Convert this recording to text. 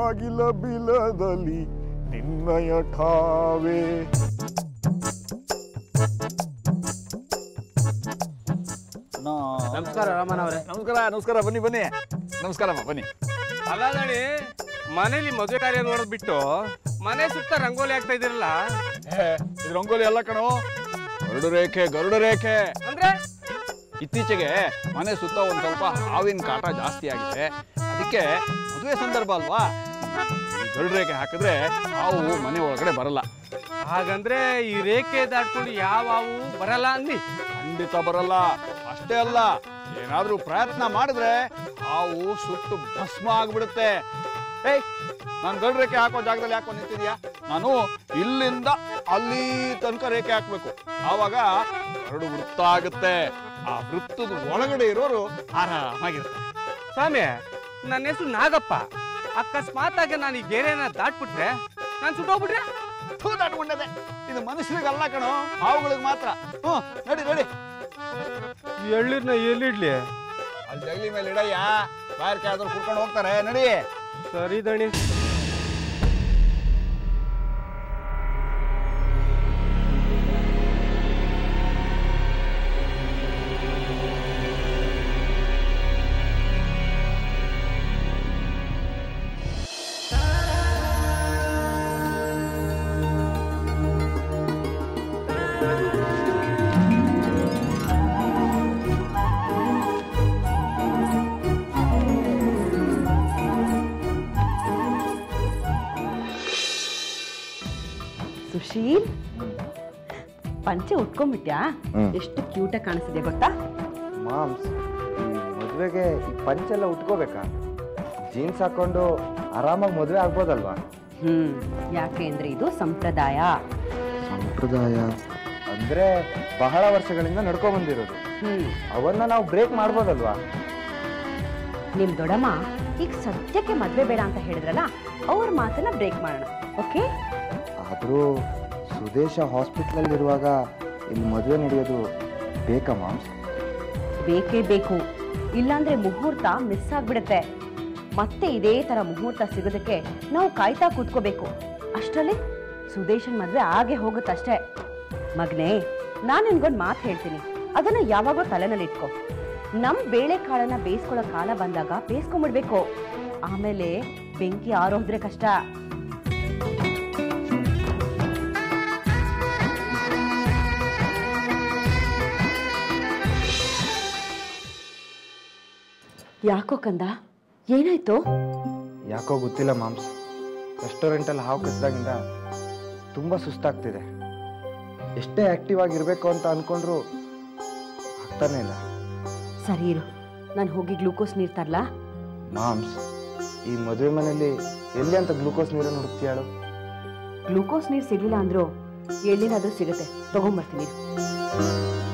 ಬಾಗಿಲ ಬಿಲದಲ್ಲಿ ನಿನ್ನಯ ಠಾವೆ ನಮಸ್ಕಾರ ರಾಮನ್ ಅವರೇ ನಮಸ್ಕಾರ ನಮಸ್ಕಾರ ಬನ್ನಿ ಬನ್ನಿ ನಮಸ್ಕಾರಮ್ಮ ಬನ್ನಿ ಅಲ್ಲ ನಡಿ ಮನೇಲಿ ಮದುವೆ ಕಾರ್ಯ ನೋಡೋದ್ ಬಿಟ್ಟು ಮನೆ ಸುತ್ತ ರಂಗೋಲಿ ಆಗ್ತಾ ಇದಿರಲ್ಲ ಏ, ಇದು ರಂಗೋಲಿ ಅಲ್ಲ ಕಣೋ ಗರುಡ ರೇಖೆ ಗರುಡ ರೇಖೆ ಅಂದ್ರೆ ಇತ್ತೀಚೆಗೆ ಮನೆ ಸುತ್ತ ಒಂದು ಸ್ವಲ್ಪ ಹಾವಿನ ಕಾಟ ಜಾಸ್ತಿ ಆಗಿದೆ ಅದಕ್ಕೆ ಮದುವೆ ಸಂದರ್ಭ ಅಲ್ವಾ ಈ ಗರುಡ ರೇಖೆ ಹಾಕಿದ್ರೆ ಹಾವು ಮನೆ ಒಳಗಡೆ ಬರಲ್ಲ ಹಾಗಂದ್ರೆ ಈ ರೇಖೆ ದಾಟ್ಕೊಂಡು ಯಾವ ಹಾವು ಬರಲ್ಲ ಅಂದಿ ಖಂಡಿತ ಬರಲ್ಲ ಅಷ್ಟೇ ಅಲ್ಲ ಏನಾದ್ರೂ ಪ್ರಯತ್ನ ಮಾಡಿದ್ರೆ ಹಾವು ಸುಟ್ಟು ಭಸ್ಮ ಆಗ್ಬಿಡುತ್ತೆ ಏಯ್ ನಾನು ಗರುಡ ರೇಖೆ ಹಾಕೋ ಜಾಗದಲ್ಲಿ ಯಾಕೋ ನಿಂತಿದ್ಯಾ ನಾನು ಇಲ್ಲಿಂದ ಅಲ್ಲಿ ತನಕ ರೇಖೆ ಹಾಕ್ಬೇಕು ಆವಾಗ ಗರುಡು ವೃತ್ತ ಆಗುತ್ತೆ ಆ ವೃತ್ತದ ಒಳಗಡೆ ಇರೋರು ಆರಾಮಾಗಿರ್ತಾರೆ ಸ್ವಾಮಿ ನನ್ನ ಹೆಸರು ನಾಗಪ್ಪ ಅಕಸ್ಮಾತ್ ಆಗಿ ನಾನು ಈ ಗೆರೆನ ದಾಟ್ಬಿಟ್ರೆ ನಾನು ಸುಟ್ಟೋಗ್ಬಿಟ್ರೆ ಥೂ ದಾಟ್ಕೊಂಡದೆ ಇದು ಮನುಷ್ಯರಿಗಲ್ಲ ಕಣೋ ಹಾವುಗಳಿಗೆ ಮಾತ್ರ ಹ್ಞೂ ನಡಿ ನಡಿ ಎಳ್ಳಿರ್ನ ಎಲ್ಲಿಡ್ಲಿ ಅಲ್ಲಿ ಜಗಲಿ ಮೇಲೆ ಇಡಯ್ಯ ಬಾಯರ್ಕೆ ಆದ್ರೂ ಕುಡ್ಕೊಂಡು ಹೋಗ್ತಾರೆ ನಡಿ ಸರಿ ದಣಿ ಸುಶೀಲ್ ಪಂಚೆ ಉಟ್ಕೊಂಡ್ಬಿಟ್ಯಾ ಎಷ್ಟು ಕ್ಯೂಟಾಗಿ ಕಾಣಿಸ್ತಿದೆ ಗೊತ್ತಾ ಮಾಮ್ಸ್ ಈ ಮದುವೆಗೆ ಈ ಪಂಚೆಲ್ಲ ಉಟ್ಕೋಬೇಕಾ ಜೀನ್ಸ್ ಹಾಕೊಂಡು ಆರಾಮಾಗಿ ಮದುವೆ ಆಗ್ಬೋದಲ್ವಾ ಹ್ಮ್ ಯಾಕೆ ಅಂದ್ರೆ ಇದು ಸಂಪ್ರದಾಯ ಸಂಪ್ರದಾಯ ಅಂದ್ರೆ ಬಹಳ ವರ್ಷಗಳಿಂದ ನಡ್ಕೊಂಡ್ ಬಂದಿರೋದು ಹ್ಮ್ ಅವನ್ನ ನಾವು ಬ್ರೇಕ್ ಮಾಡ್ಬೋದಲ್ವಾ ನಿಮ್ ದೊಡಮ್ಮ ಈಗ ಸದ್ಯಕ್ಕೆ ಮದ್ವೆ ಬೇಡ ಅಂತ ಹೇಳಿದ್ರಲ್ಲ ಅವ್ರ ಮಾತನ್ನ ಬ್ರೇಕ್ ಮಾಡೋಣ ಓಕೆ ಆದರೂ ಸುದೇಶ ಹಾಸ್ಪಿಟ್ಲಲ್ಲಿ ಇರುವಾಗ ಇಲ್ಲಿ ಮದುವೆ ನಡೆಯೋದು ಬೇಕಾ ಮಾಮ್ಸ್ ಬೇಕೇ ಬೇಕು ಇಲ್ಲಾಂದ್ರೆ ಮುಹೂರ್ತ ಮಿಸ್ ಆಗ್ಬಿಡುತ್ತೆ ಮತ್ತೆ ಇದೇ ತರ ಮುಹೂರ್ತ ಸಿಗೋದಕ್ಕೆ ನಾವು ಕಾಯ್ತಾ ಕೂತ್ಕೋಬೇಕು ಅಷ್ಟರಲ್ಲಿ ಸುದೇಶನ್ ಮದ್ವೆ ಆಗೇ ಹೋಗುತ್ತಷ್ಟೇ ಮಗ್ನೇ ನಾನು ನಿನ್ಗೊಂದು ಮಾತು ಹೇಳ್ತೀನಿ ಅದನ್ನ ಯಾವಾಗೋ ತಲೆನಲ್ಲಿ ಇಟ್ಕೋ ನಮ್ ಬೇಳೆಕಾಳನ್ನ ಬೇಯಿಸ್ಕೊಳ್ಳೋ ಕಾಲ ಬಂದಾಗ ಬೇಯಿಸ್ಕೊಂಡ್ಬಿಡ್ಬೇಕು ಆಮೇಲೆ ಬೆಂಕಿ ಆರೋದ್ರೆ ಕಷ್ಟ ಯಾಕೋ ಕಂದ ಏನಾಯ್ತು ಯಾಕೋ ಗೊತ್ತಿಲ್ಲ ಮಾಮ್ಸ್ ರೆಸ್ಟೋರೆಂಟಲ್ಲಿ ಹಾವು ಕಚ್ಚಿದಾಗಿಂದ ತುಂಬ ಸುಸ್ತಾಗ್ತಿದೆ ಎಷ್ಟೇ ಆಕ್ಟಿವ್ ಆಗಿರ್ಬೇಕು ಅಂತ ಅನ್ಕೊಂಡ್ರು ಆಗ್ತಾನೆ ಇಲ್ಲ ಸರಿ ಇರು ನಾನು ಹೋಗಿ ಗ್ಲೂಕೋಸ್ ನೀರು ತರ್ಲಾ ಮಾಮ್ಸ್ ಈ ಮದುವೆ ಮನೆಯಲ್ಲಿ ಎಲ್ಲಿ ಅಂತ ಗ್ಲೂಕೋಸ್ ನೀರನ್ನು ಹುಡುಕ್ತಿಯಾಳು ಗ್ಲೂಕೋಸ್ ನೀರು ಸಿಗ್ಲಿಲ್ಲ ಅಂದ್ರೂ ಎಲ್ಲಿನಾದ್ರೂ ಸಿಗುತ್ತೆ ತಗೊಂಬರ್ತೀನಿ ಇರು.